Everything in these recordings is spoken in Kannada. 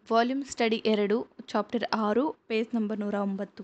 ವಾಲ್ಯೂಮ್ ಸ್ಟಡಿ ಎರಡು ಚಾಪ್ಟರ್ ಆರು ಪೇಜ್ ನಂಬರ್ ನೂರ ಒಂಬತ್ತು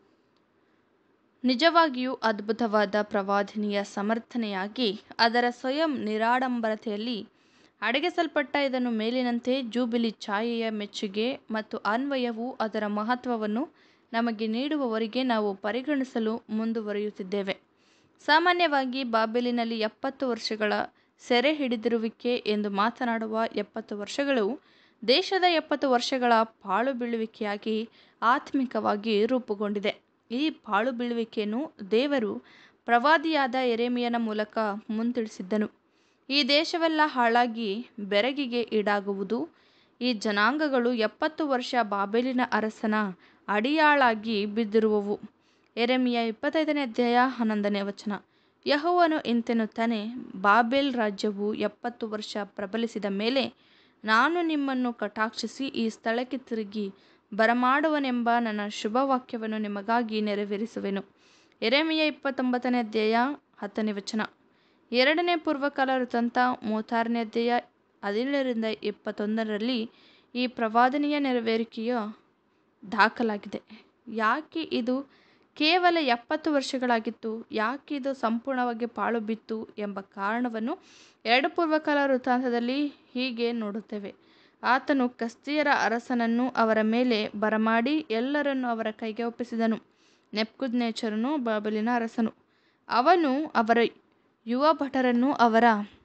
ನಿಜವಾಗಿಯೂ ಅದ್ಭುತವಾದ ಪ್ರವಾದಿನಿಯ ಸಮರ್ಥನೆಯಾಗಿ ಅದರ ಸ್ವಯಂ ನಿರಾಡಂಬರತೆಯಲ್ಲಿ ಅಡಗಿಸಲ್ಪಟ್ಟ ಇದನ್ನು ಮೇಲಿನಂತೆ ಜೂಬಿಲಿ ಛಾಯೆಯ ಮೆಚ್ಚುಗೆ ಮತ್ತು ಅನ್ವಯವು ಅದರ ಮಹತ್ವವನ್ನು ನಮಗೆ ನೀಡುವವರೆಗೆ ನಾವು ಪರಿಗಣಿಸಲು ಮುಂದುವರಿಯುತ್ತಿದ್ದೇವೆ ಸಾಮಾನ್ಯವಾಗಿ ಬಾಬೆಲಿನಲ್ಲಿ ಎಪ್ಪತ್ತು ವರ್ಷಗಳ ಸೆರೆ ಹಿಡಿದಿರುವಿಕೆ ಎಂದು ಮಾತನಾಡುವ ಎಪ್ಪತ್ತು ವರ್ಷಗಳು ದೇಶದ ಎಪ್ಪತ್ತು ವರ್ಷಗಳ ಪಾಳು ಬೀಳುವಿಕೆಯಾಗಿ ಆತ್ಮಿಕವಾಗಿ ರೂಪುಗೊಂಡಿದೆ ಈ ಪಾಳು ಬೀಳುವಿಕೆಯನ್ನು ದೇವರು ಪ್ರವಾದಿಯಾದ ಎರೆಮಿಯನ ಮೂಲಕ ಮುಂತಿಳಿಸಿದ್ದನು ಈ ದೇಶವೆಲ್ಲ ಹಾಳಾಗಿ ಬೆರಗಿಗೆ ಈಡಾಗುವುದು ಈ ಜನಾಂಗಗಳು ಎಪ್ಪತ್ತು ವರ್ಷ ಬಾಬೆಲಿನ ಅರಸನ ಅಡಿಯಾಳಾಗಿ ಬಿದ್ದಿರುವವು ಎರೆಮಿಯ ಇಪ್ಪತ್ತೈದನೇ ಅಧ್ಯಾಯ ಹನ್ನೊಂದನೇ ವಚನ ಯಹೋವನು ಇಂತೆನ್ನುತ್ತಾನೆ ಬಾಬೆಲ್ ರಾಜ್ಯವು ಎಪ್ಪತ್ತು ವರ್ಷ ಪ್ರಬಲಿಸಿದ ಮೇಲೆ ನಾನು ನಿಮ್ಮನ್ನು ಕಟಾಕ್ಷಿಸಿ ಈ ಸ್ಥಳಕ್ಕೆ ತಿರುಗಿ ಬರಮಾಡುವನೆಂಬ ನನ್ನ ಶುಭವಾಕ್ಯವನ್ನು ನಿಮಗಾಗಿ ನೆರವೇರಿಸುವೆನು ಎರೆಮಿಯ ಇಪ್ಪತ್ತೊಂಬತ್ತನೇ ಅಧ್ಯಾಯ ಹತ್ತನೇ ವಚನ ಎರಡನೇ ಪೂರ್ವಕಾಲ ವೃತ್ತಾಂತ ಮೂವತ್ತಾರನೇ ಅಧ್ಯಾಯ ಹದಿನೇಳರಿಂದ ಇಪ್ಪತ್ತೊಂದರಲ್ಲಿ ಈ ಪ್ರವಾದನೆಯ ನೆರವೇರಿಕೆಯ ದಾಖಲಾಗಿದೆ ಯಾಕೆ ಇದು ಕೇವಲ ಎಪ್ಪತ್ತು ವರ್ಷಗಳಾಗಿತ್ತು ಯಾಕೆ ಇದು ಸಂಪೂರ್ಣವಾಗಿ ಪಾಳು ಬಿತ್ತು ಎಂಬ ಕಾರಣವನ್ನು ಎರಡು ಪೂರ್ವಕಾಲ ವೃತ್ತಾಂತದಲ್ಲಿ ಹೀಗೆ ನೋಡುತ್ತೇವೆ ಆತನು ಕಸ್ತಿಯರ ಅರಸನನ್ನು ಅವರ ಮೇಲೆ ಬರಮಾಡಿ ಎಲ್ಲರನ್ನು ಅವರ ಕೈಗೆ ಒಪ್ಪಿಸಿದನು ನೆಪ್ಕುದ್ನೇಚರನು ಬಾಬಲಿನ ಅರಸನು ಅವನು ಅವರ ಯುವ ಭಟರನ್ನು ಅವರ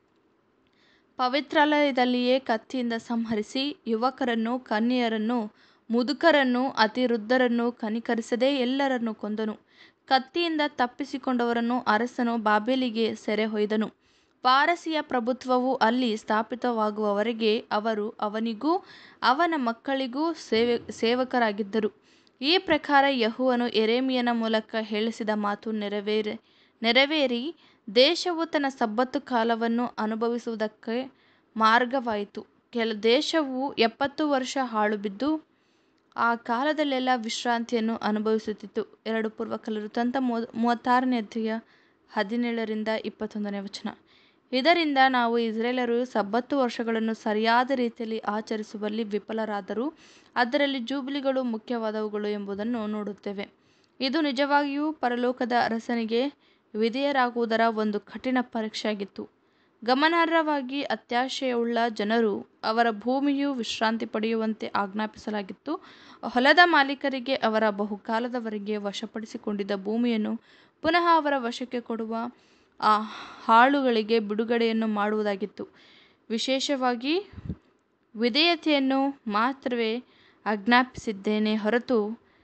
ಪವಿತ್ರಾಲಯದಲ್ಲಿಯೇ ಕತ್ತಿಯಿಂದ ಸಂಹರಿಸಿ ಯುವಕರನ್ನು ಕನ್ಯೆಯರನ್ನು ಮುದುಕರನ್ನು ಅತಿವೃದ್ಧರನ್ನು ಕನಿಕರಿಸದೆ ಎಲ್ಲರನ್ನು ಕೊಂದನು ಕತ್ತಿಯಿಂದ ತಪ್ಪಿಸಿಕೊಂಡವರನ್ನು ಅರಸನು ಬಾಬೆಲಿಗೆ ಸೆರೆ ಹೊಯ್ದನು ಪಾರಸಿಯ ಪ್ರಭುತ್ವವು ಅಲ್ಲಿ ಸ್ಥಾಪಿತವಾಗುವವರೆಗೆ ಅವರು ಅವನಿಗೂ ಅವನ ಮಕ್ಕಳಿಗೂ ಸೇವೆ ಸೇವಕರಾಗಿದ್ದರು ಈ ಪ್ರಕಾರ ಯಹುವನು ಎರೇಮಿಯನ ಮೂಲಕ ಹೇಳಿಸಿದ ಮಾತು ನೆರವೇರಿ ನೆರವೇರಿ ದೇಶವು ತನ್ನ ಸಬ್ಬತ್ತು ಕಾಲವನ್ನು ಅನುಭವಿಸುವುದಕ್ಕೆ ಮಾರ್ಗವಾಯಿತು ಕೆಲ ದೇಶವು ಎಪ್ಪತ್ತು ವರ್ಷ ಹಾಳು ಬಿದ್ದು ಆ ಕಾಲದಲ್ಲೆಲ್ಲ ವಿಶ್ರಾಂತಿಯನ್ನು ಅನುಭವಿಸುತ್ತಿತ್ತು ಎರಡು ಪೂರ್ವಕಾಲ ವೃತ್ತಾಂತ ಮೂವತ್ತಾರನೇ ಅಧ್ಯಾಯ ಹದಿನೇಳರಿಂದ ಇಪ್ಪತ್ತೊಂದನೇ ವಚನ ಇದರಿಂದ ನಾವು ಇಸ್ರೇಲರು ಸಬ್ಬತ್ತು ವರ್ಷಗಳನ್ನು ಸರಿಯಾದ ರೀತಿಯಲ್ಲಿ ಆಚರಿಸುವಲ್ಲಿ ವಿಫಲರಾದರೂ ಅದರಲ್ಲಿ ಜೂಬಿಲಿಗಳು ಮುಖ್ಯವಾದವುಗಳು ಎಂಬುದನ್ನು ನೋಡುತ್ತೇವೆ ಇದು ನಿಜವಾಗಿಯೂ ಪರಲೋಕದ ಅರಸನಿಗೆ ವಿಧೇಯರಾಗುವುದರ ಒಂದು ಕಠಿಣ ಪರೀಕ್ಷೆಯಾಗಿತ್ತು ಗಮನಾರ್ಹವಾಗಿ ಅತ್ಯಾಶೆಯುಳ್ಳ ಜನರು ಅವರ ಭೂಮಿಯು ವಿಶ್ರಾಂತಿ ಪಡೆಯುವಂತೆ ಆಜ್ಞಾಪಿಸಲಾಗಿತ್ತು ಹೊಲದ ಮಾಲೀಕರಿಗೆ ಅವರ ಬಹುಕಾಲದವರೆಗೆ ವಶಪಡಿಸಿಕೊಂಡಿದ್ದ ಭೂಮಿಯನ್ನು ಪುನಃ ಅವರ ವಶಕ್ಕೆ ಕೊಡುವ ಆ ಹಾಳುಗಳಿಗೆ ಬಿಡುಗಡೆಯನ್ನು ಮಾಡುವುದಾಗಿತ್ತು ವಿಶೇಷವಾಗಿ ವಿಧೇಯತೆಯನ್ನು ಮಾತ್ರವೇ ಆಜ್ಞಾಪಿಸಿದ್ದೇನೆ ಹೊರತು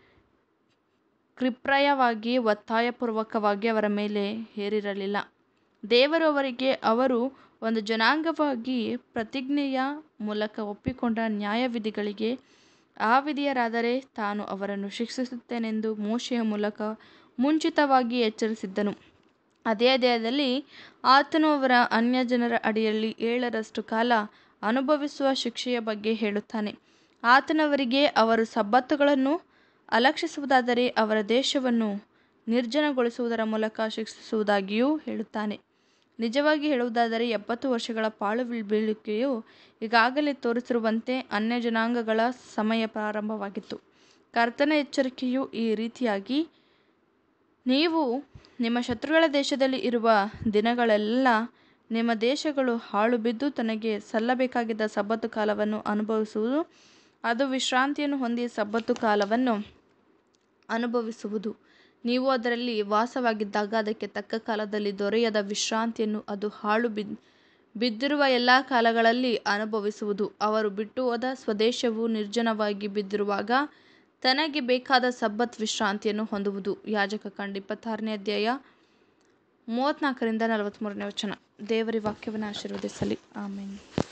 ಕೃಪ್ರಾಯವಾಗಿ ಒತ್ತಾಯಪೂರ್ವಕವಾಗಿ ಅವರ ಮೇಲೆ ಹೇರಿರಲಿಲ್ಲ ದೇವರು ಅವರಿಗೆ ಅವರು ಒಂದು ಜನಾಂಗವಾಗಿ ಪ್ರತಿಜ್ಞೆಯ ಮೂಲಕ ಒಪ್ಪಿಕೊಂಡ ನ್ಯಾಯವಿಧಿಗಳಿಗೆ ಅವಿಧೇಯರಾದರೆ ತಾನು ಅವರನ್ನು ಶಿಕ್ಷಿಸುತ್ತೇನೆಂದು ಮೋಶೆಯ ಮೂಲಕ ಮುಂಚಿತವಾಗಿ ಎಚ್ಚರಿಸಿದ್ದನು ಅದೇ ಅಧ್ಯಾಯದಲ್ಲಿ ಆತನು ಅವರ ಅನ್ಯಜನರ ಅಡಿಯಲ್ಲಿ ಏಳರಷ್ಟು ಕಾಲ ಅನುಭವಿಸುವ ಶಿಕ್ಷೆಯ ಬಗ್ಗೆ ಹೇಳುತ್ತಾನೆ ಆತನವರಿಗೆ ಅವರು ಸಬ್ಬತ್ತುಗಳನ್ನು ಅಲಕ್ಷಿಸುವುದಾದರೆ ಅವರ ದೇಶವನ್ನು ನಿರ್ಜನಗೊಳಿಸುವುದರ ಮೂಲಕ ಶಿಕ್ಷಿಸುವುದಾಗಿಯೂ ಹೇಳುತ್ತಾನೆ ನಿಜವಾಗಿ ಹೇಳುವುದಾದರೆ ಎಪ್ಪತ್ತು ವರ್ಷಗಳ ಪಾಳು ಬೀಳುವಿಕೆಯು ಈಗಾಗಲೇ ತೋರಿಸಿರುವಂತೆ ಅನ್ಯ ಜನಾಂಗಗಳ ಸಮಯ ಪ್ರಾರಂಭವಾಗಿತ್ತು ಕರ್ತನ ಎಚ್ಚರಿಕೆಯು ಈ ರೀತಿಯಾಗಿ ನೀವು ನಿಮ್ಮ ಶತ್ರುಗಳ ದೇಶದಲ್ಲಿ ಇರುವ ದಿನಗಳೆಲ್ಲ ನಿಮ್ಮ ದೇಶಗಳು ಹಾಳು ಬಿದ್ದು ತನಗೆ ಸಲ್ಲಬೇಕಾಗಿದ್ದ ಸಬ್ಬತ್ತು ಕಾಲವನ್ನು ಅನುಭವಿಸುವುದು ಅದು ವಿಶ್ರಾಂತಿಯನ್ನು ಹೊಂದಿ ಸಬ್ಬತ್ತು ಕಾಲವನ್ನು ಅನುಭವಿಸುವುದು ನೀವು ಅದರಲ್ಲಿ ವಾಸವಾಗಿದ್ದಾಗ ಅದಕ್ಕೆ ತಕ್ಕ ಕಾಲದಲ್ಲಿ ದೊರೆಯದ ವಿಶ್ರಾಂತಿಯನ್ನು ಅದು ಹಾಳು ಬಿದ್ದು ಬಿದ್ದಿರುವ ಎಲ್ಲ ಕಾಲಗಳಲ್ಲಿ ಅನುಭವಿಸುವುದು ಅವರು ಬಿಟ್ಟು ಹೋದ ಸ್ವದೇಶವು ನಿರ್ಜನವಾಗಿ ಬಿದ್ದಿರುವಾಗ ತನಗೆ ಬೇಕಾದ ಸಬ್ಬತ್ ವಿಶ್ರಾಂತಿಯನ್ನು ಹೊಂದುವುದು ಯಾಜಕ ಕಂಡ ಇಪ್ಪತ್ತಾರನೇ ಅಧ್ಯಾಯ ಮೂವತ್ತ್ನಾಲ್ಕರಿಂದ ನಲವತ್ತ್ಮೂರನೇ ವಚನ ದೇವರಿ ವಾಕ್ಯವನ್ನು ಆಶೀರ್ವದಿಸಲಿ ಆಮೇಲೆ